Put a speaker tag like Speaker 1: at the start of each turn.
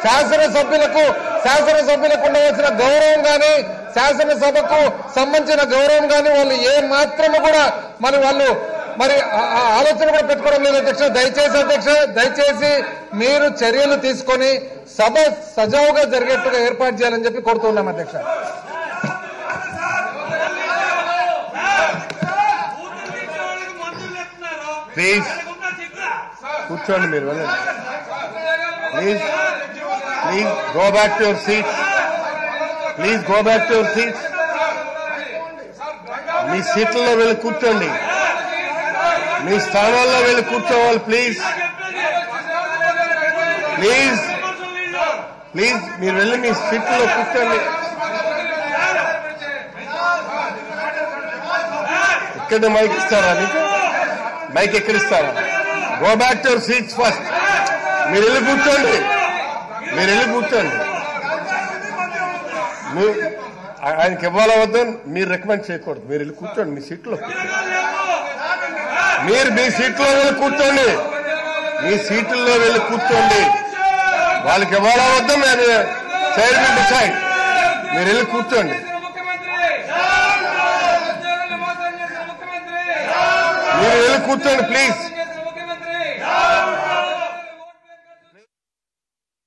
Speaker 1: శాసనసభ్యులకు శాసనసభ్యులకు ఉండవలసిన గౌరవం గాని శాసనసభకు సంబంధించిన గౌరవం గాని వాళ్ళు ఏ మాత్రము కూడా మరి వాళ్ళు మరి ఆ- ఆ ఆలోచన కూడా పెట్టుకోవడం లేదు అధ్యక్ష దయచేసి అధ్యక్ష దయచేసి మీరు చర్యలు తీసుకొని సభ సజావుగా జరిగేట్టుగా ఏర్పాటు చేయాలని చెప్పి కోరుతున్నాం అధ్యక్ష
Speaker 2: ప్లీజ్ కూర్చోండి మీరు వెళ్ళండి please please go back to your seat please go back to your seat మీ సీట్లలో వెళ్ళి కూర్చోండి మీ స్థానాల్లో వెళ్ళి కూర్చోవాలి ప్లీజ్ ప్లీజ్ ప్లీజ్ మీరు వెళ్ళి మీ సీట్లో కూర్చోండి ఇక్కడ మైక్ ఇస్తారా మీకు మైక్ ఎక్కడిస్తారా go back to your seats first మీరు వెళ్ళి కూర్చోండి మీరు వెళ్ళి కూర్చోండి మీ- ఆ- ఆయనకి ఇవ్వాలా వద్దని మీరు రికమెండ్ చేయకూడదు మీరు వెళ్ళి కూర్చోండి మీ సీట్లో మీరు మీ సీట్లో వెళ్ళి కూర్చోండి మీ సీట్లలో వెళ్ళి కూర్చోండి వాళ్ళకి ఇవ్వాలా వద్దా మీరు చైర్మన్ డిసైడ్ మీరు వెళ్ళి కూర్చోండి మీరు వెళ్ళి కూర్చోండి ప్లీజ్